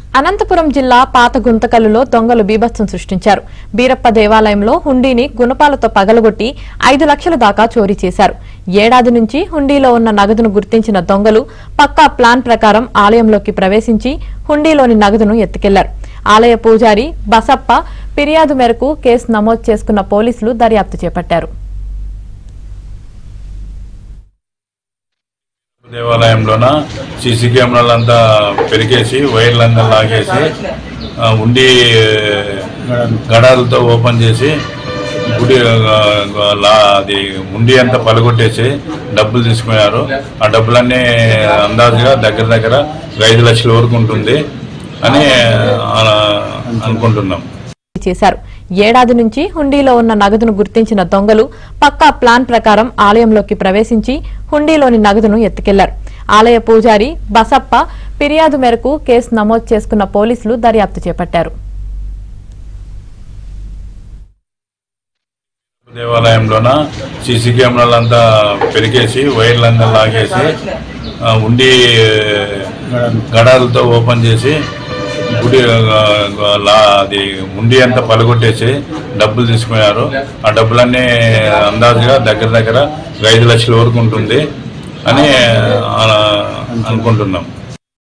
అనంతపురం జిల్లా పాత గుంతకల్లులో దొంగలు బీభత్సం సృష్టించారు బీరప్ప దేవాలయంలో హుండీని గుణపాలతో పగలగొట్టి ఐదు లక్షల దాకా చోరీ చేశారు ఏడాది నుంచి హుండీలో ఉన్న నగదును గుర్తించిన దొంగలు పక్కా ప్లాన్ ప్రకారం ఆలయంలోకి ప్రవేశించి హుండీలోని నగదును ఎత్తుకెళ్లారు ఆలయ పూజారి బసప్ప ఫిర్యాదు మేరకు కేసు నమోదు చేసుకున్న పోలీసులు దర్యాప్తు చేపట్టారు దేవాలయంలోన సీసీ కెమెరాలంతా పెరిగేసి వైర్లంతా లాగేసి ఆ, ఉండి గడాలతో ఓపెన్ చేసి గుడి ఆ, లా అది ఉండి అంతా పలగొట్టేసి డబ్బులు తీసుకున్నారు ఆ డబ్బులన్నీ అందాజుగా దగ్గర దగ్గర ఐదు లక్షల వరకు ఉంటుంది అని ఆ, అనుకుంటున్నాం చేశారు ఏడాది నుంచి హుండీలో ఉన్న నగదును గుర్తించిన దొంగలు పక్కా ప్లాన్ ప్రకారం ఆలయంలోకి ప్రవేశించి హుండీలోని నగదును ఎత్తుకెళ్లారు ఆలయ పూజారి బసప్ప ఫిర్యాదు మేరకు కేసు నమోదు చేసుకున్న పోలీసులు దర్యాప్తు చేపట్టారు దేవాలయంలోన సీసీ కెమెరాలంతా పెరిగేసి వైర్లంతా లాగేసి ఆ, ఉండి గడాలతో ఓపెన్ చేసి గుడి ఆ, లా అది ఉండి అంతా పలగొట్టేసి డబ్బులు తీసుకున్నారు ఆ డబ్బులన్నీ అందాజుగా దగ్గర దగ్గర ఐదు లక్షల వరకు ఉంటుంది అని ఆ, అనుకుంటున్నాం